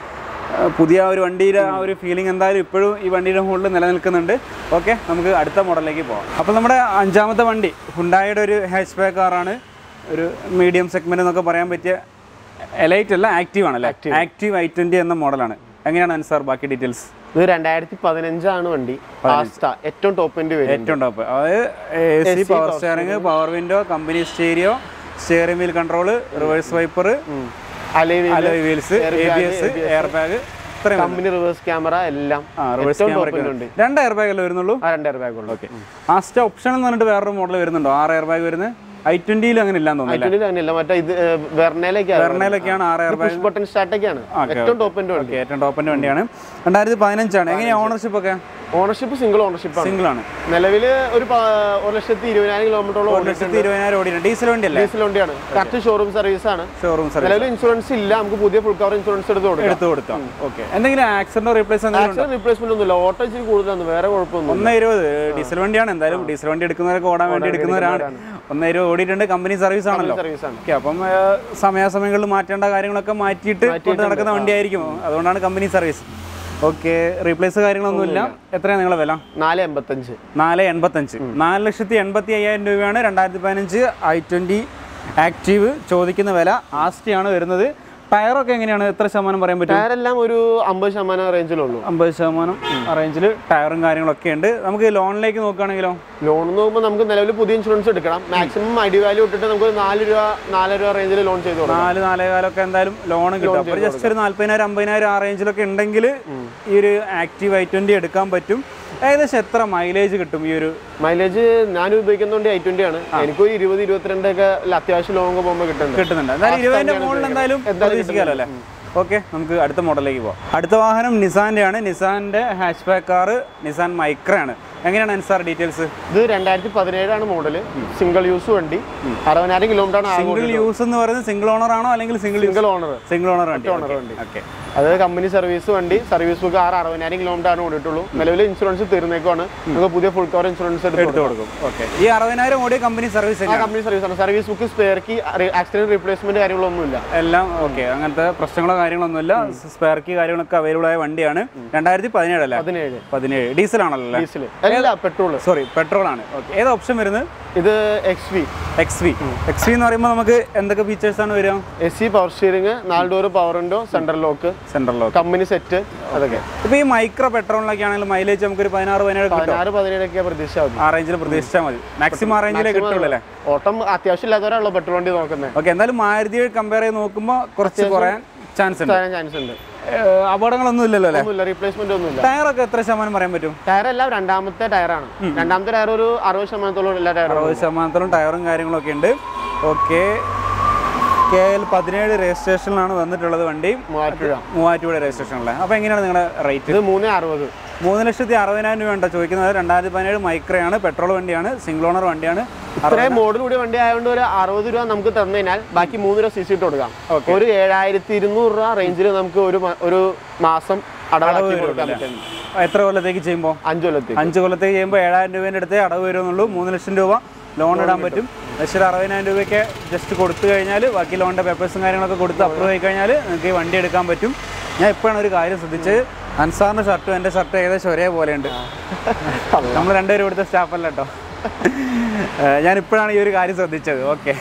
ആ, പുതിയ ആ ഒരു വണ്ടിയുടെ ആ ഒരു ഫീലിംഗ് എന്തായാലും ഇപ്പോഴും ഈ വണ്ടിയുടെ മുകളിൽ നിലനിൽക്കുന്നുണ്ട് ഓക്കെ നമുക്ക് അടുത്ത മോഡലിലേക്ക് പോകാം അപ്പോൾ നമ്മുടെ അഞ്ചാമത്തെ വണ്ടി ഹുണ്ടായുടെ ഒരു ഹാച്ച് ബാക്ക് കാറാണ് ഒരു മീഡിയം സെഗ്മെന്റ് എന്നൊക്കെ പറയാൻ പറ്റിയ എലൈറ്റ് അല്ല ആക്റ്റീവ് ആണല്ലേ ആക്റ്റീവ് ഐ ട്വൻറ്റി എന്ന മോഡലാണ് എങ്ങനെയാണ് അൻസാർ ബാക്കി ഡീറ്റെയിൽസ് ഇത് രണ്ടായിരത്തി പതിനഞ്ചാണ് വണ്ടി ആസ്റ്റ ഏറ്റവും ടോപ്പ് എൻഡ് വരും ഏറ്റവും ടോപ്പ് അതായത് A C power steering power window company stereo steering wheel control reverse wiper അലൈവിൽ alloy wheels A B S air bag ഇത്രയും കമ്പനി റിവേഴ്സ് ക്യാമറ എല്ലാം ആ റിവേഴ്സ് ഏറ്റവും ക്യാമറ top end ഉണ്ട് രണ്ട് എയർ ബാഗ് അല്ലേ വരുന്നുള്ളൂ ആ രണ്ട് എയർ ബാഗ് ഉള്ളു ഓക്കെ ആസ്റ്റ ഓപ്ഷൻ എന്ന് പറഞ്ഞിട്ട് വേറൊരു മോഡൽ വരുന്നുണ്ടോ ആറ് എയർ ബാഗ് വരുന്നത് ഐ ട്വന്റിയിൽ അങ്ങനെ ഇല്ലാന്ന് തോന്നുന്നു ഐറ്റനിൽ അങ്ങനെയല്ല മറ്റേ ഇത് വെർണയിലേക്കാണ് വെർണയിലൊക്കെയാണ് ആറ് എയർ ബാഗ് പുഷ് ബട്ടൺ സ്റ്റാർട്ടൊക്കെയാണ് ഏറ്റവും ടോപ്പ് എൻഡ് വണ്ടി ഓക്കെ ഏറ്റവും ടോപ്പിന്റെ വണ്ടിയാണ് രണ്ടായിരത്തി പതിനഞ്ചാണ് എങ്ങനെയാണ് ഓണർഷിപ്പ് ഒക്കെ ഓണർഷിപ്പ് സിംഗിൾ ഓണർഷിപ്പ് ആണ് സിംഗിൾ ആണ് നിലവിൽ ഒരു പ- ഒരു ലക്ഷത്തി ഇരുപതിനായിരം കിലോമീറ്ററോളം ഒരു ലക്ഷത്തി ഇരുപതിനായിരം ഓടിയിട്ടുണ്ട് ഡീസൽ വണ്ടി അല്ലേ ഡീസൽ വണ്ടിയാണ് കറക്റ്റ് ഷോറൂം സർവീസ് ആണ് ഷോറൂം സർവീസ് നിലവിൽ ഇൻഷുറൻസ് ഇല്ല നമുക്ക് പുതിയ ഫുൾ കവർ ഇൻഷുറൻസ് എടുത്ത് കൊടുക്കാം എടുത്തു കൊടുക്കാം ഓക്കെ എന്തെങ്കിലും ആക്സിഡന്റോ റീപ്ലേസ് എന്തെങ്കിലും ആക്സിഡന്റ് റീപ്ലേസ്മെന്റ് ഒന്നുമില്ല ഓട്ടോ ഇച്ചിരി കൂടുതലാണ് വേറെ കുഴപ്പമൊന്നും ഒന്ന് ഇരുപത് ഡീസൽ വണ്ടിയാണ് എന്തായാലും ഡീസൽ വണ്ടി എടുക്കുന്നവരൊക്കെ ഓടാൻ വേണ്ടി എടുക്കുന്നവരാണ് ഒന്ന് ഇരുപത് ഓടിയിട്ടുണ്ട് കമ്പനി സർവീസ് ആണല്ലോ സർവീസ് ആണ് ഓക്കെ അപ്പം ആ, സമയാസമയങ്ങളിൽ മാറ്റേണ്ട കാര്യങ്ങളൊക്കെ മാറ്റിയിട്ട് കൊണ്ട് നടക്കുന്ന വണ്ടിയായിരിക്കും അതുകൊണ്ടാണ് കമ്പനി സർവീസ് ഓക്കെ റീപ്ലേസ് കാര്യങ്ങളൊന്നുമില്ല എത്രയാണ് നിങ്ങളെ വില നാല് എൺപത്തഞ്ച് നാല് എൺപത്തഞ്ച് നാല് ലക്ഷത്തി എൺപത്തി അയ്യായിരം രൂപയാണ് രണ്ടായിരത്തി പതിനഞ്ച് ഐ ട്വൻറ്റി ആക്റ്റീവ് ചോദിക്കുന്ന വില ആസ്റ്റിയാണ് വരുന്നത് ടയറൊക്കെ എങ്ങനെയാണ് എത്ര ശതമാനം പറയാൻ പറ്റും ടയറെല്ലാം ഒരു അമ്പത് ശതമാനം റേഞ്ചിലുള്ളൂ അമ്പത് ശതമാനം റേഞ്ചിൽ ടയറും കാര്യങ്ങളൊക്കെ ഉണ്ട് നമുക്ക് ലോണിലേക്ക് നോക്കുകയാണെങ്കിലോ ലോൺ നോക്കുമ്പോൾ നമുക്ക് നിലവിൽ പുതിയ ഇൻഷുറൻസ് എടുക്കണം മാക്സിമം ഐഡി വാല്യൂ ഇട്ടിട്ട് നമുക്ക് ഒരു നാല് രൂപ നാലര രൂപ റേഞ്ചിൽ ലോൺ ചെയ്ത് കൊടുക്കാം നാല് നാലേകാലൊക്കെ എന്തായാലും ലോൺ കിട്ടും അപ്പോൾ ജസ്റ്റ് ഒരു നാല്പതിനായിരം അമ്പതിനായിരം ആ റേഞ്ചിലൊക്കെ ഉണ്ടെങ്കിൽ ഈ ഒരു ആക്റ്റീവ് ഐ ട്വൻറ്റി എടുക്കാൻ പറ്റും ഏകദേശം എത്ര മൈലേജ് കിട്ടും ഈ ഒരു മൈലേജ് ഞാൻ ഉപയോഗിക്കുന്നതുകൊണ്ട് ഐ ട്വന്റി ആണ് എനിക്കൊരു ഇരുപത് ഇരുപത്തിരണ്ട് ഒക്കെ അത്യാവശ്യം ലോങ് പോകുമ്പോൾ കിട്ടുന്നുണ്ട് കിട്ടുന്നുണ്ട് എന്തായാലും ഇരുപതിന്റെ മുകളിൽ എന്തായാലും പ്രതീക്ഷിക്കാമല്ലോ അല്ലേ ഓക്കെ നമുക്ക് അടുത്ത മോഡലിലേക്ക് പോകാം അടുത്ത വാഹനം നിസാന്റെ ആണ് നിസാന്റെ hatchback car Nissan Micra ആണ് എങ്ങനെയാണ് അൻസാർ ഡീറ്റെയിൽസ് ഇത് രണ്ടായിരത്തി പതിനേഴാണ് മോഡല് സിംഗിൾ യൂസ് വണ്ടി അറുപതിനായിരം കിലോമീറ്റർ ആണ് ആകെ സിംഗിൾ യൂസ് എന്ന് പറയുന്നത് സിംഗിൾ ഓണർ ആണോ അല്ലെങ്കിൽ single single owner single owner വണ്ടി ഓണർ വണ്ടി ഓക്കെ അത് കമ്പനി സർവീസ് വണ്ടി സർവീസ് ബുക്ക് ആറ് അറുപതിനായിരം കിലോമീറ്റർ ആണ് ഓടിയിട്ടുള്ളൂ നിലവിൽ ഇൻഷുറൻസ് തീർന്നേക്കാണ് നമുക്ക് പുതിയ ഫുൾ കവർ ഇൻഷുറൻസ് എടുത്ത് എടുത്തു കൊടുക്കും ഓക്കെ ഈ അറുപതിനായിരം ഓടിയ കമ്പനി സർവീസ് ആ തന്നെയാണ് കമ്പനി സർവീസ് ആണ് സർവീസ് ബുക്ക് സ്പെയർക്ക് ആക്സിഡന്റ് റീപ്ലേസ്മെന്റ് കാര്യങ്ങളൊന്നുമില്ല എല്ലാം ഓക്കെ അങ്ങനത്തെ പ്രശ്നങ്ങളോ കാര്യങ്ങളൊന്നുമില്ല സ്പെയർ കീ കാര്യങ്ങളൊക്കെ അവൈലബിൾ ആയ വണ്ടിയാണ് രണ്ടായിരത്തി പതിനേഴ് അല്ലേ പതിനേഴ് പതിനേഴ് ഡീസൽ ആണല്ലോ അല്ലേ ഡീസൽ അല്ല പെട്രോൾ സോറി പെട്രോൾ ആണ് ഓക്കെ ഏത് ഓപ്ഷൻ വരുന്നത് ഇത് X V X V X V എന്ന് പറയുമ്പോൾ നമുക്ക് എന്തൊക്കെ ഫീച്ചേഴ്സ് ആണ് വരിക എസ് സി പവർ സ്റ്റിയറിംഗ് നാല് door power window central lock central lock company set അതൊക്കെ ഇപ്പൊ ഈ മൈക്രോ പെട്രോളിലൊക്കെ ആണെങ്കിൽ മൈലേജ് നമുക്ക് ഒരു പതിനാറ് പതിനേഴ് കിട്ടും പതിനാറ് പതിനേഴൊക്കെ പ്രതീക്ഷ ആവും ആ റേഞ്ചിൽ പ്രതീക്ഷിച്ചാൽ മതി മാക്സിമം ആ റേഞ്ചിലേ കിട്ടുള്ളൂ അല്ലേ ഓട്ടം അത്യാവശ്യം ഇല്ലാത്തവരാണല്ലോ പെട്രോൾ വണ്ടി നോക്കുന്നത് ഓക്കെ എന്തായാലും മാരുതിയെ കമ്പയർ ചെയ്ത് നോക്കുമ്പോൾ കുറച്ച് കുറയാൻ ചാൻസ് ഉണ്ട് ചാൻസ് ഉണ്ട് ഏഹ് അപകടങ്ങളൊന്നും ഇല്ലല്ലോ അല്ലേ ഒന്നുമില്ല റീപ്ലേസ്മെന്റ് ഒന്നുമില്ല ടയറൊക്കെ എത്ര ശതമാനം പറയാൻ പറ്റും ടയർ എല്ലാം രണ്ടാമത്തെ ടയറാണ് രണ്ടാമത്തെ ടയർ ഒരു അറുപത് ശതമാനത്തോളം എല്ലാ ടയറും അറുപത് ശതമാനത്തോളം ടയറും കാര്യങ്ങളൊക്കെ ഉണ്ട് ഓക്കെ കെ എൽ പതിനേഴ് രജിസ്ട്രേഷനിലാണ് വന്നിട്ടുള്ളത് വണ്ടി മൂവായിരം രൂപ മൂവാറ്റുപുഴ രജിസ്ട്രേഷനിലെ അപ്പോൾ എങ്ങനെയാണ് നിങ്ങളുടെ റേറ്റ് ഇത് മൂന്ന് അറുപത് മൂന്ന് ലക്ഷത്തി അറുപതിനായിരം രൂപ ഉണ്ടോ ചോദിക്കുന്നത് രണ്ടായിരത്തി പതിനേഴ് മൈക്രയാണ് പെട്രോൾ വണ്ടിയാണ് സിംഗിൾ ഓണർ വണ്ടിയാണ് ഇത്രയും മോഡൽ കൂടി വണ്ടി ആയതുകൊണ്ട് ഒരു അറുപത് രൂപ നമുക്ക് തന്നു കഴിഞ്ഞാൽ ബാക്കി മൂന്ന് രൂപ സി സി ഇട്ട് കൊടുക്കാം ഒരു ഏഴായിരത്തി ഇരുന്നൂറ് രൂപ റേഞ്ചിൽ നമുക്ക് ഒരു മ- ഒരു മാസം അടവാക്കി കൊടുക്കാൻ പറ്റും എത്ര കൊല്ലത്തേക്ക് ചെയ്യുമ്പോൾ അഞ്ചു കൊല്ലത്തിൽ അഞ്ച് കൊല്ലത്തേക്ക് ചെയ്യുമ്പോൾ ഏഴായിരം രൂപേൻ്റെ അടുത്തേ അടവ് വരുന്നുള്ളൂ മൂന്ന് ലക്ഷം രൂപ ലോൺ ഇടാൻ പറ്റും ലക്ഷത്തി അറുപതിനായിരം രൂപയ്ക്ക് ജസ്റ്റ് കൊടുത്തു കഴിഞ്ഞാൽ ബാക്കി ലോണിൻ്റെ പേപ്പേഴ്സും കാര്യങ്ങളൊക്കെ കൊടുത്ത് അപ്രൂവ് ആയി കഴിഞ്ഞാൽ നിങ്ങൾക്ക് ഈ വണ്ടി എടുക്കാൻ പറ്റും ഞാൻ ഇപ്പോഴാണ് ഒരു കാര്യം ശ്രദ്ധിച്ചത് അൻസാറിൻ്റെ ഷർട്ടും എൻ്റെ ഷർട്ടും ഏകദേശം ഒരേപോലെ ഉണ്ട് നമ്മൾ രണ്ടുപേരും ഇവിടുത്തെ സ്റ്റാഫല്ല കേട്ടോ ഞാൻ ഇപ്പോഴാണ് ഈ ഒരു കാര്യം ശ്രദ്ധിച്ചത് ഓക്കെ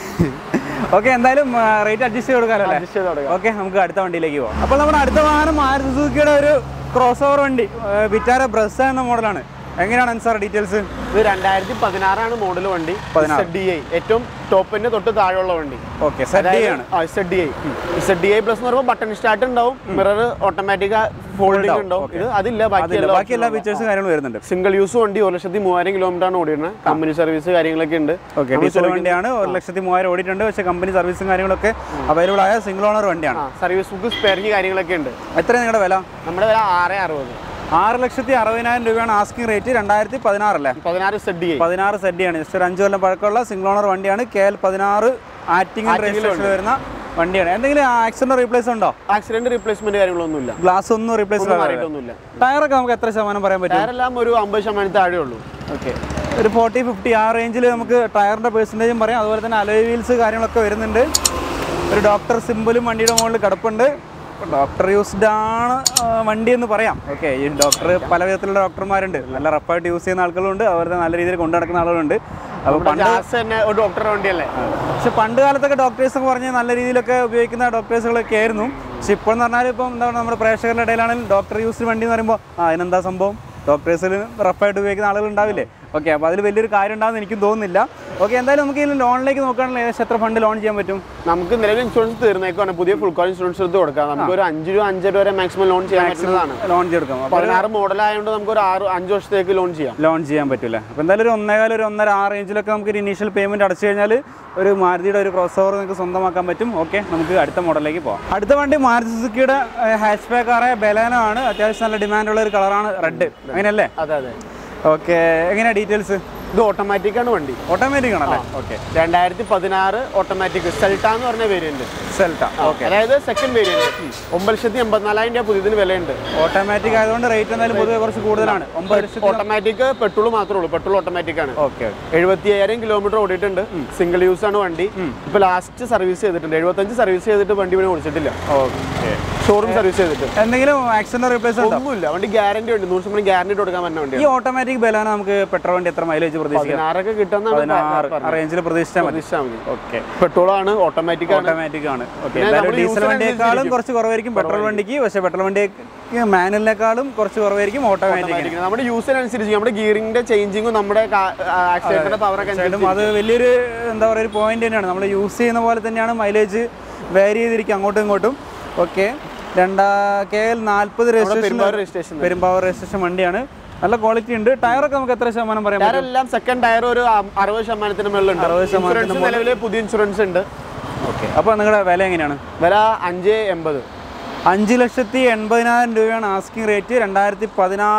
ഓക്കെ എന്തായാലും റേറ്റ് അഡ്ജസ്റ്റ് ചെയ്ത് കൊടുക്കാമല്ലോ അല്ലേ അഡ്ജസ്റ്റ് ചെയ്ത് കൊടുക്കാം ഓക്കെ നമുക്ക് അടുത്ത വണ്ടിയിലേക്ക് പോകാം അപ്പോൾ നമ്മുടെ അടുത്ത വാഹനം മാരുതി സുസുക്കിയുടെ ഒരു ക്രോസ് ഓവർ വണ്ടി വിറ്റാര ബ്രസ് എന്ന മോഡലാണ് എങ്ങനെയാണ് അൻസാർ ഡീറ്റെയിൽസ് ഇത് രണ്ടായിരത്തി പതിനാറാണ് മോഡൽ വണ്ടി ഡി ഐ ഏറ്റവും ടോപ്പിന്റെ തൊട്ട് താഴെയുള്ള വണ്ടി ഓക്കെ സെറ്റ് ആണ് Z D I Z D I plus എന്ന് പറയുമ്പോൾ ബട്ടൺ സ്റ്റാർട്ട് ഉണ്ടാവും മിറർ ഓട്ടോമാറ്റിക് ഫോൾഡിംഗ് ഉണ്ടാവും ഇത് അതില്ല ബാക്കി അതില്ല ബാക്കി എല്ലാ ഫീച്ചേഴ്സും കാര്യങ്ങളും വരുന്നുണ്ട് സിംഗിൾ യൂസ് വണ്ടി ഒരു ലക്ഷത്തി മൂവായിരം കിലോമീറ്റർ ആണ് ഓടിയിരുന്നത് കമ്പനി സർവീസ് കാര്യങ്ങളൊക്കെ ഉണ്ട് ഓക്കെ ഡീസൽ വണ്ടിയാണ് ഒരു ലക്ഷത്തി മൂവായിരം ഓടിയിട്ടുണ്ട് പക്ഷേ കമ്പനി സർവീസും കാര്യങ്ങളൊക്കെ അവൈലബിൾ ആയ സിംഗിൾ ഓണർ വണ്ടിയാണ് സർവീസ് ബുക്ക് സ്പെയറിങ് കാര്യങ്ങളൊക്കെ ഉണ്ട് എത്രയാണ് നിങ്ങളുടെ വില നമ്മുടെ വില ആറ് അറുപത് ആറ് ലക്ഷത്തി അറുപതിനായിരം രൂപയാണ് ആസ്കിംഗ് റേറ്റ് രണ്ടായിരത്തി പതിനാറല്ലേ പതിനാറ് സെഡ് ഡി ഐ പതിനാറ് സെഡിയാണ് ജസ്റ്റ് ഒരു അഞ്ച് കൊല്ലം പഴക്കമുള്ള സിംഗിൾ ഓണർ വണ്ടിയാണ് കെ എൽ പതിനാറ് ആറ്റിംഗ് രജിസ്ട്രേഷൻ വരുന്ന വണ്ടിയാണ് എന്തെങ്കിലും ആക്സിഡന്റ് റീപ്ലേസ് ഉണ്ടോ ആക്സിഡന്റ് റീപ്ലേസ്മെന്റ് കാര്യങ്ങളൊന്നുമില്ല ഗ്ലാസ് ഒന്നും റീപ്ലേസ് മാറിയിട്ടൊന്നുമില്ല ടയറൊക്കെ നമുക്ക് എത്ര ശതമാനം പറയാൻ പറ്റും ടയറെല്ലാം ഒരു അമ്പത് ശതമാനം താഴെ ഉള്ളൂ ഓക്കെ ഒരു ഫോർട്ടി ഫിഫ്റ്റി ആ റേഞ്ചിൽ നമുക്ക് ടയറിൻ്റെ പെർസെൻറ്റേജും പറയാം അതുപോലെ തന്നെ അലോയ് വീൽസ് കാര്യങ്ങളൊക്കെ വരുന്നുണ്ട് ഒരു ഡോക്ടർ സിമ്പിളും വണ്ടിയുടെ മുകളിൽ കിടപ്പുണ്ട് ഡോക്ടർ യൂസ്ഡ് ആണ് ആ, വണ്ടി എന്ന് പറയാം ഓക്കെ ഈ ഡോക്ടർ പല വിധത്തിലുള്ള ഡോക്ടർമാരുണ്ട് നല്ല റഫായിട്ട് യൂസ് ചെയ്യുന്ന ആളുകളുണ്ട് അതുപോലെ തന്നെ നല്ല രീതിയിൽ കൊണ്ടു നടക്കുന്ന ആളുകളുണ്ട് അപ്പോൾ പണ്ട് ജാസ് തന്നെ ഒരു ഡോക്ടറുടെ വണ്ടിയല്ലേ പക്ഷെ പണ്ട് കാലത്തൊക്കെ ഡോക്ടേഴ്സ് എന്ന് പറഞ്ഞാൽ നല്ല രീതിയിലൊക്കെ ഉപയോഗിക്കുന്ന ഡോക്ടേഴ്സുകളൊക്കെ ആയിരുന്നു പക്ഷെ ഇപ്പോൾ എന്ന് പറഞ്ഞാൽ ഇപ്പം എന്താണ് നമ്മുടെ പ്രേക്ഷകരുടെ ഇടയിലാണെങ്കിൽ ഡോക്ടർ യൂസ്ഡ് വണ്ടി എന്ന് പറയുമ്പോൾ ആ അതിനെന്താ സംഭവം ഡോക്ടേഴ്സിൽ റഫായിട്ട് ഉപയോഗിക്കുന്ന ആളുകൾ ഉണ്ടാവില്ലേ ഓക്കെ അപ്പോൾ അതിൽ വലിയൊരു കാര്യം ഉണ്ടാകുമെന്ന് എനിക്കും തോന്നുന്നില്ല ഓക്കെ എന്തായാലും നമുക്ക് ഈ ലോണിലേക്ക് നോക്കുകയാണെങ്കിൽ ഏകദേശം എത്ര ഫണ്ട് ലോൺ ചെയ്യാൻ പറ്റും നമുക്ക് നിലവിൽ ഇൻഷുറൻസ് തീർന്നേക്കാണ് പുതിയ ഫുൾ കോൾ ഇൻഷുറൻസ് എടുത്ത് കൊടുക്കാം നമുക്ക് ഒരു അഞ്ച് രൂപ അഞ്ചര വരെ മാക്സിമം ലോൺ ചെയ്യാൻ പറ്റുന്നതാണ് ലോൺ ചെയ്തെടുക്കാം അപ്പോൾ പതിനാറ് മോഡൽ ആയതുകൊണ്ട് നമുക്ക് ഒരു ആറ് അഞ്ച് വർഷത്തേക്ക് ലോൺ ചെയ്യാം ലോൺ ചെയ്യാൻ പറ്റില്ല അപ്പോൾ എന്തായാലും ഒരു ഒന്നേകാൽ ഒരു ഒന്നര ആ റേഞ്ചിലൊക്കെ നമുക്ക് ഒരു ഇനീഷ്യൽ പേയ്മെൻറ്റ് അടച്ചു കഴിഞ്ഞാൽ ഒരു മാരുതിയുടെ ഒരു ക്രോസ് ഓവർ നിങ്ങൾക്ക് സ്വന്തമാക്കാൻ പറ്റും ഓക്കെ നമുക്ക് അടുത്ത മോഡലിലേക്ക് പോകാം അടുത്ത വണ്ടി മാരുതി സുസുക്കിയുടെ ഹാച്ച് ബാക്കാറായ ബെലാനോ ആണ് അത്യാവശ്യം നല്ല ഡിമാൻഡുള്ള ഒരു കളറാണ് റെഡ് അങ്ങനെയല്ലേ അതെ അതെ ഓക്കെ എങ്ങനെയാ ഡീറ്റെയിൽസ് ഇത് ഓട്ടോമാറ്റിക് ആണ് വണ്ടി ഓട്ടോമാറ്റിക് ആണല്ലേ ഓക്കെ രണ്ടായിരത്തി പതിനാറ് ഓട്ടോമാറ്റിക് സെൽട്ട എന്ന് പറഞ്ഞ വേരിയന്റ് സെൽട്ട ഓക്കെ അതായത് സെക്കൻഡ് വേരിയന്റ് ഒമ്പത് ലക്ഷത്തി എൺപത്തിനാലായിരം രൂപ പുതിയതിന് വിലയുണ്ട് ഓട്ടോമാറ്റിക് ആയതുകൊണ്ട് റേറ്റ് എന്തായാലും പൊതുവെ കുറച്ച് കൂടുതലാണ് ഒമ്പത് ലക്ഷത്തി ഓട്ടോമാറ്റിക് പെട്രോൾ മാത്രമേ ഉള്ളൂ പെട്രോൾ ഓട്ടോമാറ്റിക് ആണ് ഓക്കെ എഴുപത്തി അയ്യായിരം കിലോമീറ്റർ ഓടിയിട്ടുണ്ട് സിംഗിൾ യൂസ് ആണ് വണ്ടി ഇപ്പൊ ലാസ്റ്റ് സർവീസ് ചെയ്തിട്ടുണ്ട് എഴുപത്തഞ്ച് സർവീസ് ചെയ്തിട്ട് വണ്ടി ഇവിടെ ഓടിച്ചിട്ടില്ല ഓക്കെ ഷോറൂം സർവീസ് ചെയ്തിട്ട് എന്തെങ്കിലും ആക്സിഡന്റ് റീപ്ലേസ് ഉണ്ടോ ഒന്നുമില്ല വണ്ടി ഗ്യാരണ്ടി ഉണ്ട് നൂറ് ശതമാനം ഗ്യാരണ്ടി കൊടുക്കാൻ പറ്റുന്ന വണ്ടിയാണ് ഈ ഓട്ടോമാറ്റിക് ബെലാന നമുക്ക് പെട്രോൾ വണ്ടി എത്ര മൈലേജ് പ്രതീക്ഷിക്കാം പതിനാറൊക്കെ കിട്ടുന്ന പതിനാറ് റേഞ്ചിൽ പ്രതീക്ഷിച്ചാൽ മതി പ്രതീക്ഷിച്ചാൽ മതി ഓക്കെ പെട്രോൾ ആണ് ഓട്ടോമാറ്റിക് ആണ് ഓട്ടോമാറ്റിക് ആണ് ഓക്കെ പിന്നെ എന്തായാലും നമ്മള് ഡീസൽ use വണ്ടിയേക്കാളും കുറച്ച് കുറവായിരിക്കും പെട്രോൾ വണ്ടിക്ക് പക്ഷേ പെട്രോൾ വണ്ടിക്ക് മാനുവലിനേക്കാളും കുറച്ച് കുറവായിരിക്കും ഓട്ടോമാറ്റിക് Automatic. നമ്മുടെ യൂസിനനുസരിച്ച് നമ്മുടെ ഗിയറിംഗിന്റെ ചേഞ്ചിങ്ങും നമ്മുടെ ആക്സിഡന്റിന്റെ പവർ ഒക്കെ തീർച്ചയായിട്ടും അത് വലിയൊരു എന്താ പറയുക ഒരു പോയിന്റ് തന്നെയാണ് നമ്മൾ യൂസ് ചെയ്യുന്ന പോലെ തന്നെയാണ് മൈലേജ് വേരി ചെയ്തിരിക്കും അങ്ങോട്ടും ഇങ്ങോട്ടും ഓക്കെ രണ്ടാ കെ എൽ നാൽപ്പത് registration Perumbavoor registration Perumbavoor registration വണ്ടിയാണ് നല്ല ക്വാളിറ്റി ഉണ്ട് ടയറൊക്കെ നമുക്ക് എത്ര ശതമാനം പറയാൻ പറ്റും ടയറെല്ലാം സെക്കൻഡ് ടയർ ഒരു അ- അറുപത് ശതമാനത്തിന് മുകളിലുണ്ട് 60 ശതമാനത്തിന് ഇൻഷുറൻസ് നിലവിൽ പുതിയ ഇൻഷുറൻസ് ഉണ്ട് ഓക്കെ അപ്പോൾ നിങ്ങളുടെ വില എങ്ങനെയാണ് വില അഞ്ച് എൺപത് അഞ്ച് ലക്ഷത്തി എൺപതിനായിരം രൂപയാണ് ആസ്കിംഗ് റേറ്റ് രണ്ടായിരത്തി പതിനാറ്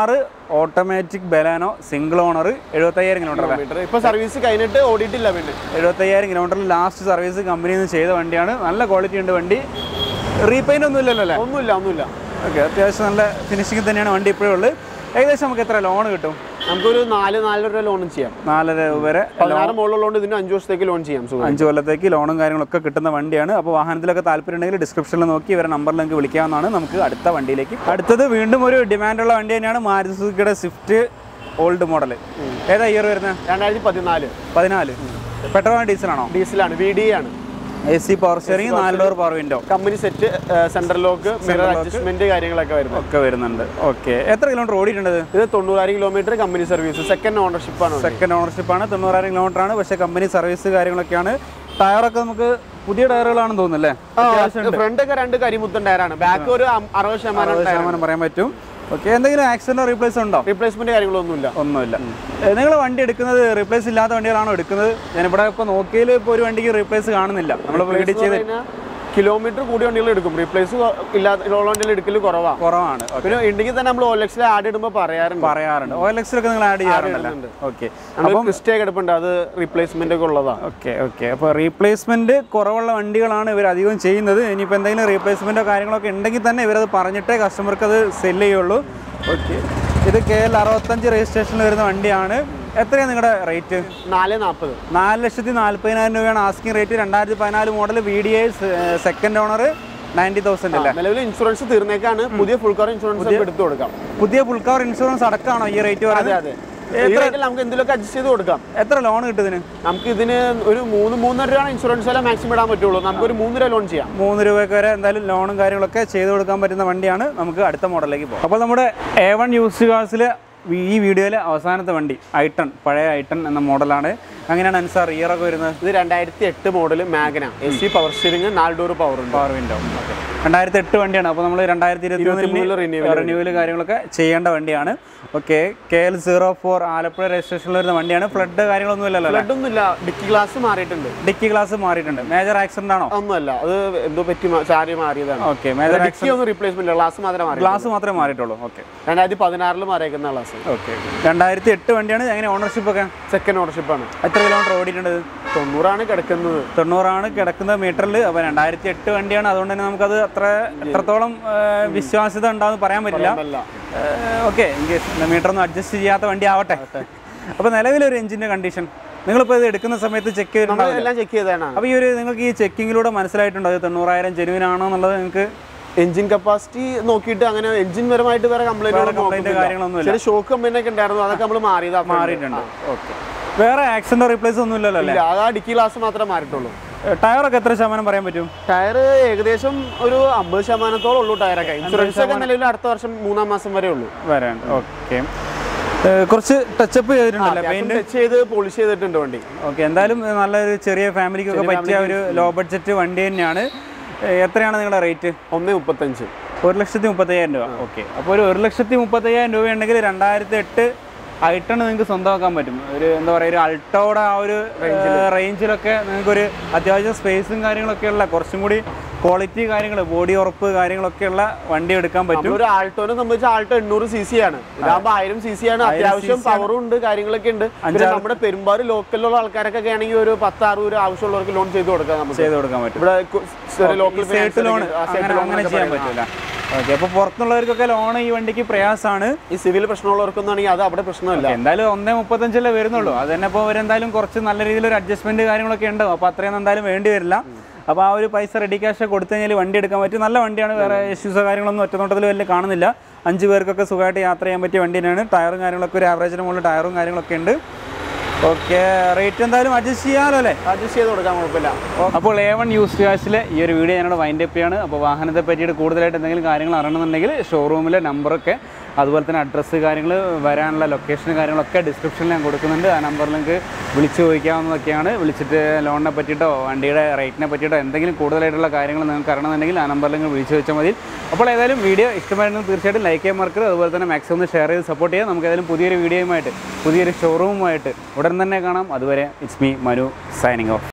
ഓട്ടോമാറ്റിക് ബലാനോ സിംഗിൾ ഓണർ എഴുപത്തയ്യായിരം കിലോമീറ്റർ അല്ലേ കിലോമീറ്റർ ഇപ്പൊ സർവീസ് കഴിഞ്ഞിട്ട് ഓടിയിട്ടില്ല പിന്നെ എഴുപത്തയ്യായിരം കിലോമീറ്ററിൽ ലാസ്റ്റ് സർവീസ് കമ്പനിയിൽ നിന്ന് ചെയ്ത വണ്ടിയാണ് നല്ല ക്വാളിറ്റി ഉണ്ട് വണ്ടി റീപെയിൻ്റ് ഒന്നും ഇല്ലല്ലോ അല്ലേ ഒന്നുമില്ല ഒന്നുമില്ല ഓക്കെ അത്യാവശ്യം നല്ല ഫിനിഷിംഗ് തന്നെയാണ് വണ്ടി ഇപ്പോഴും ഉള്ളത് ഏകദേശം നമുക്ക് എത്ര ലോൺ കിട്ടും നമുക്കൊരു നാല് നാലര രൂപ ലോണും ചെയ്യാം നാലര രൂപ വരെ പതിനാറ് മുകളിലുള്ളതുകൊണ്ട് ഇതിന് അഞ്ചു വർഷത്തേക്ക് ലോൺ ചെയ്യാം സുഖം അഞ്ച് കൊല്ലത്തേക്ക് ലോണും കാര്യങ്ങളൊക്കെ കിട്ടുന്ന വണ്ടിയാണ് അപ്പോൾ വാഹനത്തിലൊക്കെ താല്പര്യം ഉണ്ടെങ്കിൽ ഡിസ്ക്രിപ്ഷനിൽ നോക്കി ഇവരെ നമ്പറിൽ നിങ്ങൾക്ക് വിളിക്കാവുന്നതാണ് നമുക്ക് അടുത്ത വണ്ടിയിലേക്ക് അടുത്തത് വീണ്ടും ഒരു ഡിമാൻഡുള്ള വണ്ടി തന്നെയാണ് മാരുതി സുസുക്കിയുടെ സ്വിഫ്റ്റ് ഓൾഡ് മോഡൽ ഏതാ ഇയർ വരുന്നത് രണ്ടായിരത്തി പതിനാല് പതിനാല് പെട്രോൾ ഡീസലാണോ ഡീസലാണ് വി ഡി ആണ് എ സി പവർ സ്റ്റിയറിംഗ് നാല് door power window company set centre lock mirror adjustment കാര്യങ്ങളൊക്കെ വരുന്നത് ഒക്കെ വരുന്നുണ്ട് ഓക്കെ എത്ര കിലോമീറ്റർ ഓടിയിട്ടുണ്ട് ഇത് തൊണ്ണൂറായിരം kilometre company service second ownership ആണ് സെക്കൻഡ് ഓണർഷിപ്പ് ആണ് തൊണ്ണൂറായിരം കിലോമീറ്റർ ആണ് പക്ഷേ കമ്പനി സർവീസ് കാര്യങ്ങളൊക്കെയാണ് ടയറൊക്കെ നമുക്ക് പുതിയ ടയറുകളാണെന്ന് തോന്നുന്നല്ലേ ഫ്രണ്ട് ഒക്കെ രണ്ട് കരിമുത്തൻ ടയറാണ് ബാക്ക് ഒരു അം- അറുപത് ശതമാനം അറുപത് ശതമാനം പറയാൻ പറ്റും ഓക്കെ എന്തെങ്കിലും ആക്സിഡന്റോ റീപ്ലേസ് ഉണ്ടോ റീപ്ലേസ്മെന്റ് കാര്യങ്ങളൊന്നുമില്ല ഒന്നുമില്ല നിങ്ങൾ വണ്ടി എടുക്കുന്നത് റീപ്ലേസ് ഇല്ലാത്ത വണ്ടികളാണോ എടുക്കുന്നത് ഞാനിവിടെ ഇപ്പോൾ നോക്കിയതിൽ ഇപ്പോൾ ഒരു വണ്ടിക്ക് റീപ്ലേസ് കാണുന്നില്ല നമ്മൾ വീഡിയോ ചെയ്ത് കിലോമീറ്റർ കൂടിയ വണ്ടികൾ എടുക്കും റീപ്ലേസ് ഇല്ലാത്ത ഉള്ള വണ്ടികൾ എടുക്കൽ കുറവാ കുറവാണ് പിന്നെ ഉണ്ടെങ്കിൽ തന്നെ നമ്മൾ ഓലക്സിൽ ആഡ് ഇടുമ്പോൾ പറയാറുണ്ട് പറയാറുണ്ട് ഓയിൽ എക്സിലൊക്കെ നിങ്ങൾ ആഡ് ചെയ്യാറുണ്ടല്ലോ ചെയ്യുന്നുണ്ട്. ഓക്കെ നമ്മൾ ക്രിസ്റ്റേ കിടപ്പുണ്ട് അത് റീപ്ലേസ്മെന്റ് ഒക്കെ ഉള്ളതാ ഓക്കെ ഓക്കെ അപ്പോൾ റീപ്ലേസ്മെന്റ് കുറവുള്ള വണ്ടികളാണ് ഇവർ അധികം ചെയ്യുന്നത് ഇനിയിപ്പോൾ എന്തെങ്കിലും റീപ്ലേസ്മെന്റോ കാര്യങ്ങളൊക്കെ ഉണ്ടെങ്കിൽ തന്നെ ഇവരത് പറഞ്ഞിട്ടേ കസ്റ്റമർക്ക് അത് സെല് ചെയ്യുള്ളൂ ഓക്കെ ഇത് കെ എൽ അറുപത്തഞ്ച് രജിസ്ട്രേഷനിൽ വരുന്ന വണ്ടിയാണ് എത്രയാണ് നിങ്ങളുടെ റേറ്റ് നാല് നാൽപ്പത് നാല് ലക്ഷത്തി നാൽപ്പതിനായിരം രൂപയാണ് ആസ്കിംഗ് റേറ്റ് രണ്ടായിരത്തി പതിനാല് model V D I second owner ninety thousand അല്ലേ നിലവിൽ ഇൻഷുറൻസ് തീർന്നേക്കാണ് പുതിയ ഫുൾ കവർ ഇൻഷുറൻസ് ഒക്കെ എടുത്തു കൊടുക്കാം പുതിയ ഫുൾ കവർ ഇൻഷുറൻസ് അടക്കമാണോ ഈ റേറ്റ് അതെ പറയുന്നത് അതെ ഈ റേറ്റിൽ നമുക്ക് എന്തെങ്കിലുമൊക്കെ അഡ്ജസ്റ്റ് ചെയ്ത് കൊടുക്കാം എത്ര ലോൺ കിട്ടും ഇതിന് നമുക്ക് ഇതിന് ഒരു മൂന്ന് മൂന്നര രൂപയാണ് ഇൻഷുറൻസ് എല്ലാം മാക്സിമം ഇടാൻ പറ്റുള്ളൂ നമുക്ക് ഒരു മൂന്ന് രൂപ ലോൺ ചെയ്യാം മൂന്ന് രൂപയ്ക്ക് വരെ എന്തായാലും ലോണും കാര്യങ്ങളൊക്കെ ചെയ്ത് കൊടുക്കാൻ പറ്റുന്ന വണ്ടിയാണ് നമുക്ക് അടുത്ത മോഡലിലേക്ക് പോകാം അപ്പോൾ നമ്മുടെ എ വൺ യൂസ് കാർസിൽ ഈ വീഡിയോയിലെ അവസാനത്തെ വണ്ടി ഐട്ടൺ പഴയ ഐട്ടൺ എന്ന മോഡലാണ് അങ്ങനെയാണ് അൻസാർ ഇയറൊക്കെ വരുന്നത് ഇത് രണ്ടായിരത്തി എട്ട് model Magna S C power steering നാല് ഡോർ പവർ ഉണ്ട് പവർ വിൻഡോ രണ്ടായിരത്തി എട്ട് വണ്ടിയാണ് അപ്പോൾ നമ്മൾ രണ്ടായിരത്തി ഇരുപത്തി ഇരുപത്തിമൂന്നില് renewal റിന്യൂവൽ കാര്യങ്ങളൊക്കെ ചെയ്യേണ്ട വണ്ടിയാണ് okay K L zero four Alappuzha രജിസ്ട്രേഷനിൽ വരുന്ന വണ്ടിയാണ് ഫ്ലഡ് കാര്യങ്ങളൊന്നും ഇല്ലല്ലോ അല്ലേ ഫ്ലഡ് ഒന്നുമില്ല ഡിക്കി ഗ്ലാസ് മാറിയിട്ടുണ്ട് ഡിക്കി ഗ്ലാസ് മാറിയിട്ടുണ്ട് മേജർ ആക്സിഡന്റ് ആണോ ഒന്നുമല്ല അത് എന്തോ പറ്റി മാ- ചാരി മാറിയതാണ് ഓക്കെ മേജർ ഡിക്കി ഒന്നും റീപ്ലേസ്മെന്റ് ഗ്ലാസ് മാത്രം മാറി ഗ്ലാസ് മാത്രമേ മാറിയിട്ടുള്ളൂ ഓക്കെ രണ്ടായിരത്തി പതിനാറിൽ മാറിയേക്കുന്ന ഗ്ലാസ് ഓക്കെ രണ്ടായിരത്തി എട്ട് വണ്ടിയാണ് എങ്ങനെ ഓണർഷിപ്പ് ഒക്കെ സെക്കൻഡ് ഓണർഷിപ്പ് ആണ് എത്ര കിലോമീറ്റർ ഓടിയിട്ടുണ്ട് ഇത്? തൊണ്ണൂറാണ് കിടക്കുന്നത് തൊണ്ണൂറാണ് കിടക്കുന്ന മീറ്ററിൽ അപ്പോൾ രണ്ടായിരത്തി എട്ട് വണ്ടിയാണ് അതുകൊണ്ട് തന്നെ നമുക്കത് അത്ര എത്രത്തോളം ആ, വിശ്വാസ്യത ഉണ്ടാവുമെന്ന് പറയാൻ പറ്റില്ല അല്ല ഓക്കെ മീറ്റർ ഒന്നും അഡ്ജസ്റ്റ് ചെയ്യാത്ത വണ്ടി ആവട്ടെ അപ്പോൾ നിലവിലൊരു എഞ്ചിൻ്റെ കണ്ടീഷൻ നിങ്ങളിപ്പോൾ ഇത് എടുക്കുന്ന സമയത്ത് ചെക്ക് നമ്മൾ ചെയ്തിട്ടുണ്ടാവില്ല എല്ലാം ചെക്ക് ചെയ്തതാണ് അപ്പോൾ ഈ ഒരു നിങ്ങൾക്ക് ഈ ചെക്കിങ്ങിലൂടെ മനസ്സിലായിട്ടുണ്ടോ അത് തൊണ്ണൂറായിരം ജെനുവിനാണോ എന്നുള്ളത് നിങ്ങൾക്ക് എഞ്ചിൻ കപ്പാസിറ്റി നോക്കിയിട്ട് അങ്ങനെ എഞ്ചിൻ പരമായിട്ട് വേറെ വേറെ complaint കംപ്ലൈന്റ് കാര്യങ്ങളൊന്നുമില്ല. ചില ഷോക്ക് കംപ്ലൈന്റ് ഒക്കെ ഉണ്ടായിരുന്നു അതൊക്കെ നമ്മൾ മാറിയതാ മാറിയിട്ടുണ്ട് ഓക്കെ വേറെ ആക്സിഡൻറ്റോ റീപ്ലേസ് ഒന്നും ഇല്ലല്ലോ അല്ലേ ഇല്ല അത് ആ ഡിക്കി ഗ്ലാസ് മാത്രമേ മാറിയിട്ടുള്ളൂ ടയറൊക്കെ എത്ര ശതമാനം പറയാൻ പറ്റും ടയർ ഏകദേശം ഒരു അമ്പത് ശതമാനത്തോളം ഉള്ളൂ ടയറൊക്കെ ഇൻഷുറൻസ് ഒക്കെ നിലവിൽ അടുത്ത വർഷം മൂന്നാം മാസം വരെ ഉള്ളൂ വരാണ്ട് ഓക്കെ കുറച്ച് ടച്ചപ്പ് ചെയ്തിട്ടുണ്ടല്ലേ പെയിന്റ് ടച്ച് ചെയ്ത് പോളിഷ് ചെയ്തിട്ടുണ്ട് വണ്ടി ഓക്കെ എന്തായാലും നല്ലൊരു ചെറിയ ഫാമിലിക്കൊക്കെ പറ്റിയ ഒരു ലോ ബഡ്ജറ്റ് വണ്ടി തന്നെയാണ് ഏ, എത്രയാണ് നിങ്ങളുടെ റേറ്റ് ഒന്ന് മുപ്പത്തഞ്ച് ഒരു ലക്ഷത്തി മുപ്പത്തയ്യായിരം രൂപ ഓക്കെ അപ്പോൾ ഒരു ഒരു ലക്ഷത്തി മുപ്പത്തയ്യായിരം രൂപ ഉണ്ടെങ്കിൽ രണ്ടായിരത്തി എട്ട് ഐട്ടൺ നിങ്ങൾക്ക് സ്വന്തമാക്കാൻ പറ്റും ഒരു എന്താ പറയുക ഒരു അൾട്ടോയുടെ ആ ഒരു റേഞ്ചിലൊക്കെ നിങ്ങൾക്കൊരു അത്യാവശ്യം സ്പേസും കാര്യങ്ങളൊക്കെ ഉള്ള കുറച്ചും കൂടി ക്വാളിറ്റി കാര്യങ്ങൾ ബോഡി ഉറപ്പ് കാര്യങ്ങളൊക്കെ ഉള്ള വണ്ടി എടുക്കാൻ പറ്റും ഒരു ആൾട്ടോനെ സംബന്ധിച്ച് ആൾട്ടോ എണ്ണൂറ് സി സി ആണ് ഇതാകുമ്പോൾ ആയിരം സി സി ആണ് അത്യാവശ്യം പവറും ഉണ്ട് കാര്യങ്ങളൊക്കെ ഉണ്ട് പിന്നെ നമ്മുടെ പെരുമ്പാറ് ലോക്കലിലുള്ള ആൾക്കാരൊക്കെ ആണെങ്കിൽ ഒരു പത്ത് അറുപത് രൂപ ആവശ്യമുള്ളവർക്ക് ലോൺ ചെയ്ത് കൊടുക്കാം നമുക്ക് ചെയ്ത് കൊടുക്കാൻ പറ്റും ഇവിടെ ലോക്കൽ സേട്ട് ലോൺ അങ്ങനെ അങ്ങനെ ചെയ്യാൻ പറ്റില്ല ഓക്കെ അപ്പോൾ പുറത്തുള്ളവർക്കൊക്കെ ലോൺ ഈ വണ്ടിക്ക് പ്രയാസമാണ് ഈ സിവിൽ പ്രശ്നമുള്ളവർക്കൊന്നാണെങ്കിൽ അത് അവിടെ പ്രശ്നമില്ല എന്തായാലും ഒന്നേ മുപ്പത്തഞ്ചല്ലേ വരുന്നുള്ളൂ അത് തന്നെ ഇപ്പോൾ എന്തായാലും കുറച്ച് നല്ല രീതിയിൽ ഒരു അഡ്ജസ്റ്റ്മെന്റ് കാര്യങ്ങളൊക്കെ ഉണ്ടാവും അപ്പോൾ അത്രയും എന്തായാലും വേണ്ടി വരില്ല അപ്പോൾ ആ ഒരു പൈസ റെഡി ക്യാഷ് കൊടുത്തു കഴിഞ്ഞാൽ വണ്ടി എടുക്കാൻ പറ്റും നല്ല വണ്ടിയാണ് വേറെ ഇഷ്യൂസോ കാര്യങ്ങളൊന്നും ഒറ്റനോട്ടത്തിൽ വലിയ കാണുന്നില്ല അഞ്ച് പേർക്കൊക്കെ സുഖമായിട്ട് യാത്ര ചെയ്യാൻ പറ്റിയ വണ്ടി തന്നെയാണ് ടയറും കാര്യങ്ങളൊക്കെ ഒരു ആവറേജിന് മുകളിൽ ടയറും കാര്യങ്ങളൊക്കെ ഉണ്ട് ഓക്കെ റേറ്റ് എന്തായാലും അഡ്ജസ്റ്റ് ചെയ്യാമല്ലോ അല്ലേ അഡ്ജസ്റ്റ് ചെയ്ത് കൊടുക്കാൻ കുഴപ്പമില്ല അപ്പോൾ എ വൺ യൂസ് ക്യാഷിലെ ഈ ഒരു വീഡിയോ ഞാനോട് വൈൻഡ് അപ്പ് ചെയ്യാണ് അപ്പോൾ വാഹനത്തെ പറ്റിയിട്ട് കൂടുതലായിട്ട് എന്തെങ്കിലും കാര്യങ്ങൾ അറിയണമെന്നുണ്ടെങ്കിൽ ഷോറൂമിലെ നമ്പറൊക്കെ അതുപോലെ തന്നെ അഡ്രസ്സ് കാര്യങ്ങൾ വരാനുള്ള ലൊക്കേഷൻ കാര്യങ്ങളൊക്കെ ഡിസ്ക്രിപ്ഷനിൽ ഞാൻ കൊടുക്കുന്നുണ്ട് ആ നമ്പറിൽ നിങ്ങൾക്ക് വിളിച്ച് ചോദിക്കാവുന്നതൊക്കെയാണ് വിളിച്ചിട്ട് ലോണിനെ പറ്റിയിട്ടോ വണ്ടിയുടെ റേറ്റിനെ പറ്റിയിട്ടോ എന്തെങ്കിലും കൂടുതലായിട്ടുള്ള കാര്യങ്ങൾ നിങ്ങൾക്ക് അറിയണമെന്നുണ്ടെങ്കിൽ ആ നമ്പറിൽ നിങ്ങൾ വിളിച്ച് ചോദിച്ചാൽ മതി അപ്പോൾ ഏതായാലും വീഡിയോ ഇഷ്ടമായിരുന്നു തീർച്ചയായിട്ടും ലൈക്ക് ചെയ്യാൻ മറക്കരുത് അതുപോലെ തന്നെ മാക്സിമം ഒന്ന് ഷെയർ ചെയ്ത് സപ്പോർട്ട് ചെയ്യാം നമുക്ക് ഏതായാലും പുതിയൊരു വീഡിയോയുമായിട്ട് പുതിയൊരു ഷോറൂമുമായിട്ട് ഉടൻ തന്നെ കാണാം അതുവരെ it's me Manu signing of